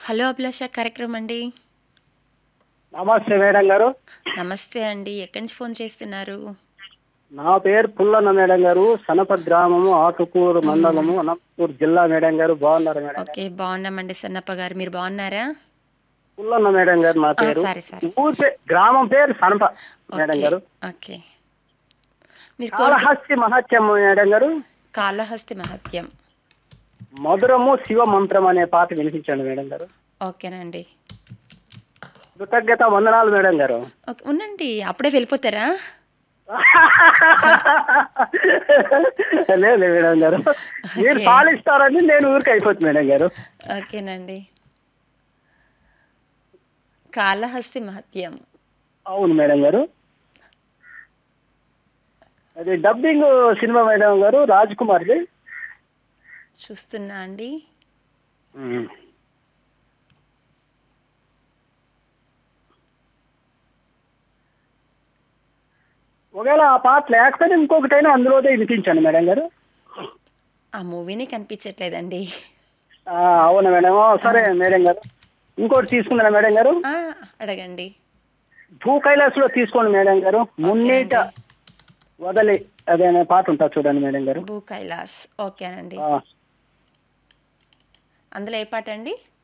hello అభిలాష కార్యక్రమం అండి నమస్తే మేడం గారు నమస్తే అండి ఎక్కడి నుంచి ఫోన్ చేస్తున్నారు నా పేరు పుల్లన్న మేడం గారు సనప గ్రామము ఆకుకూరు మండలము అనంతపూర్ జిల్లా మేడం గారు బాగున్నారు మేడం ఓకే బాగున్నామండి సన్నప్ప గారు మీరు బాగున్నారా పుల్లన్న మేడం గారు నా పేరు సరే సరే ఊరి పే- గ్రామం పేరు సనప మేడం ఓకే గారు ఓకే మీరు కోరు కాళహస్తి మహత్యం మేడం గారు కాళహస్తి మహత్యం మధురము శివ మంత్రం అనే పాట వినిపించండి మేడం గారు ఓకేనండి కృతజ్ఞత వందనాలు మేడం గారు ఓకే ఉండండి అప్పుడే వెళ్ళిపోతారా లేదు మేడం గారు మీరు పాలిస్తారని నేను ఊరికి అయిపోతుంది మేడం గారు ఓకేనండి కాళహస్తి మహత్యం అవును మేడం గారు అది డబ్బింగ్ సినిమా మేడం గారు రాజ్ కుమార్ది చూస్తున్నా అండి ఒకవేళ ఆ పాట లేకపోతే ఇంకొకటైనా అందులోదే వినిపించండి మేడం గారు ఆ మూవీని కనిపించట్లేదండి ఆ, అవునా మేడం ఓ, సరే మేడం గారు ఇంకోటి తీసుకున్నారా మేడం గారు ఆ, అడగండి భూ కైలాసలో తీసుకోండి మేడం గారు మున్నీట వదలి అదే అనే పాట ఉంటా చూడండి మేడం గారు భూ కైలాస్ ఓకేనండి ఆ, అందులో ఏ పాట అండి